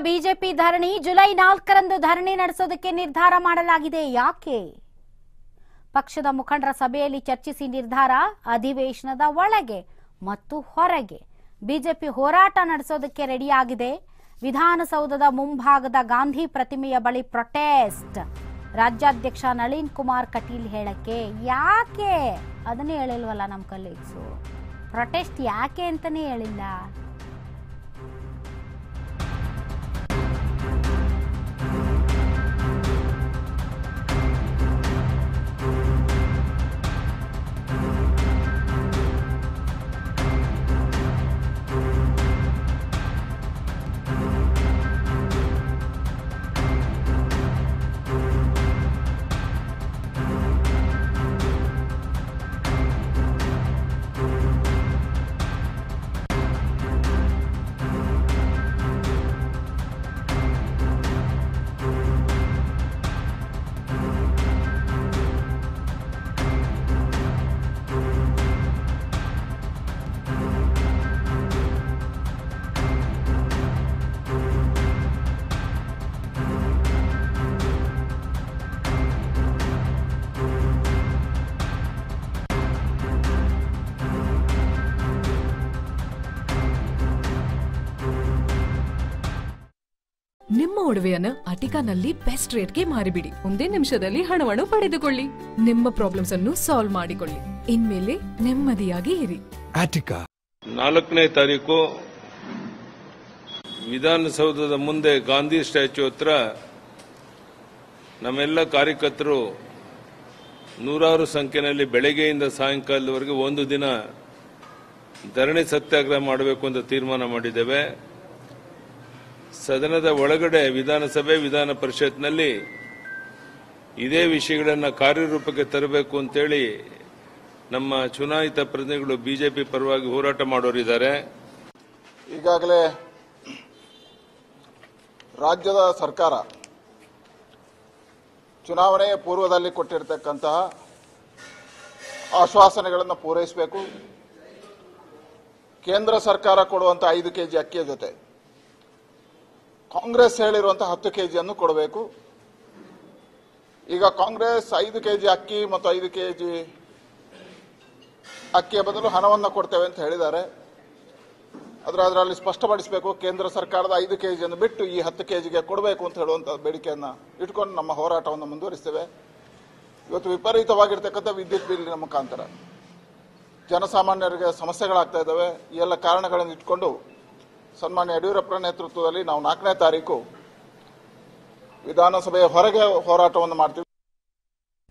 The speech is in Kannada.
ಬಿಜೆಪಿ ಧರಣಿ ಜುಲೈ ನಾಲ್ಕರಂದು ಧರಣಿ ನಡೆಸೋದಕ್ಕೆ ನಿರ್ಧಾರ ಮಾಡಲಾಗಿದೆ ಯಾಕೆ ಪಕ್ಷದ ಮುಖಂಡರ ಸಭೆಯಲ್ಲಿ ಚರ್ಚಿಸಿ ನಿರ್ಧಾರ ಅಧಿವೇಶನದ ಒಳಗೆ ಮತ್ತು ಹೊರಗೆ ಬಿಜೆಪಿ ಹೋರಾಟ ನಡೆಸೋದಕ್ಕೆ ರೆಡಿಯಾಗಿದೆ ವಿಧಾನಸೌಧದ ಮುಂಭಾಗದ ಗಾಂಧಿ ಪ್ರತಿಮೆಯ ಬಳಿ ಪ್ರೊಟೆಸ್ಟ್ ರಾಜ್ಯಾಧ್ಯಕ್ಷ ನಳಿನ್ ಕುಮಾರ್ ಕಟೀಲ್ ಹೇಳಕ್ಕೆ ಯಾಕೆ ಅದನ್ನೇ ಹೇಳಿಲ್ವಲ್ಲ ನಮ್ಮ ಕಲೀಗ್ಸು ಪ್ರೊಟೆಸ್ಟ್ ಯಾಕೆ ಅಂತಾನೆ ಹೇಳಿಲ್ಲ ನಿಮ್ಮ ಒಡವೆಯನ್ನ ಅಟಿಕಾನಲ್ಲಿ ಬೆಸ್ಟ್ ರೇಟ್ಗೆ ಮಾರಿಬಿಡಿ ಒಂದೇ ನಿಮಿಷದಲ್ಲಿ ಹಣವನ್ನು ಪಡೆದುಕೊಳ್ಳಿ ನಿಮ್ಮ ಪ್ರಾಬ್ಲಮ್ಸ್ ಅನ್ನು ಸಾಲ್ವ್ ಮಾಡಿಕೊಳ್ಳಿ ಇನ್ಮೇಲೆ ನೆಮ್ಮದಿಯಾಗಿ ಇರಿ Attica. ನಾಲ್ಕನೇ ತಾರೀಕು ವಿಧಾನಸೌಧದ ಮುಂದೆ ಗಾಂಧಿ ಸ್ಟ್ಯಾಚ್ಯೂ ಹತ್ರ ನಮ್ಮೆಲ್ಲ ಕಾರ್ಯಕರ್ತರು ನೂರಾರು ಸಂಖ್ಯೆಯಲ್ಲಿ ಬೆಳಗ್ಗೆಯಿಂದ ಸಾಯಂಕಾಲದವರೆಗೆ ಒಂದು ದಿನ ಧರಣಿ ಸತ್ಯಾಗ್ರಹ ಮಾಡಬೇಕು ಅಂತ ತೀರ್ಮಾನ ಮಾಡಿದ್ದೇವೆ ಸದನದ ಒಳಗಡೆ ವಿಧಾನಸಭೆ ವಿಧಾನ ಪರಿಷತ್ನಲ್ಲಿ ಇದೇ ವಿಷಯಗಳನ್ನು ಕಾರ್ಯರೂಪಕ್ಕೆ ತರಬೇಕು ಅಂತೇಳಿ ನಮ್ಮ ಚುನಾಯಿತ ಪ್ರತಿನಿಧಿಗಳು ಬಿಜೆಪಿ ಪರವಾಗಿ ಹೋರಾಟ ಮಾಡೋರಿದ್ದಾರೆ ಈಗಾಗಲೇ ರಾಜ್ಯದ ಸರ್ಕಾರ ಚುನಾವಣೆಯ ಪೂರ್ವದಲ್ಲಿ ಕೊಟ್ಟಿರತಕ್ಕಂತಹ ಆಶ್ವಾಸನೆಗಳನ್ನು ಪೂರೈಸಬೇಕು ಕೇಂದ್ರ ಸರ್ಕಾರ ಕೊಡುವಂಥ ಐದು ಕೆ ಜಿ ಅಕ್ಕಿಯ ಜೊತೆ ಕಾಂಗ್ರೆಸ್ ಹೇಳಿರುವಂಥ ಹತ್ತು ಕೆ ಜಿಯನ್ನು ಕೊಡಬೇಕು ಈಗ ಕಾಂಗ್ರೆಸ್ ಐದು ಕೆ ಜಿ ಅಕ್ಕಿ ಮತ್ತು ಐದು ಕೆ ಜಿ ಅಕ್ಕಿಯ ಬದಲು ಹಣವನ್ನು ಕೊಡ್ತೇವೆ ಅಂತ ಹೇಳಿದ್ದಾರೆ ಅದರ ಅದರಲ್ಲಿ ಸ್ಪಷ್ಟಪಡಿಸಬೇಕು ಕೇಂದ್ರ ಸರ್ಕಾರದ ಐದು ಕೆ ಜಿಯನ್ನು ಬಿಟ್ಟು ಈ ಹತ್ತು ಕೆ ಜಿಗೆ ಕೊಡಬೇಕು ಅಂತ ಹೇಳುವಂಥ ಬೇಡಿಕೆಯನ್ನು ಇಟ್ಕೊಂಡು ನಮ್ಮ ಹೋರಾಟವನ್ನು ಮುಂದುವರಿಸ್ತೇವೆ ಇವತ್ತು ವಿಪರೀತವಾಗಿರ್ತಕ್ಕಂಥ ವಿದ್ಯುತ್ ಬಿಲ್ಲಿನ ಮುಖಾಂತರ ಜನಸಾಮಾನ್ಯರಿಗೆ ಸಮಸ್ಯೆಗಳಾಗ್ತಾ ಇದ್ದಾವೆ ಈ ಎಲ್ಲ ಕಾರಣಗಳನ್ನು ಇಟ್ಕೊಂಡು ಸನ್ಮಾನ್ಯ ಯಡಿಯೂರಪ್ಪರ ನೇತೃತ್ವದಲ್ಲಿ ನಾವು ನಾಲ್ಕನೇ ತಾರೀಕು ವಿಧಾನಸಭೆಯ ಹೊರಗೆ ಹೋರಾಟವನ್ನು ಮಾಡ್ತೀವಿ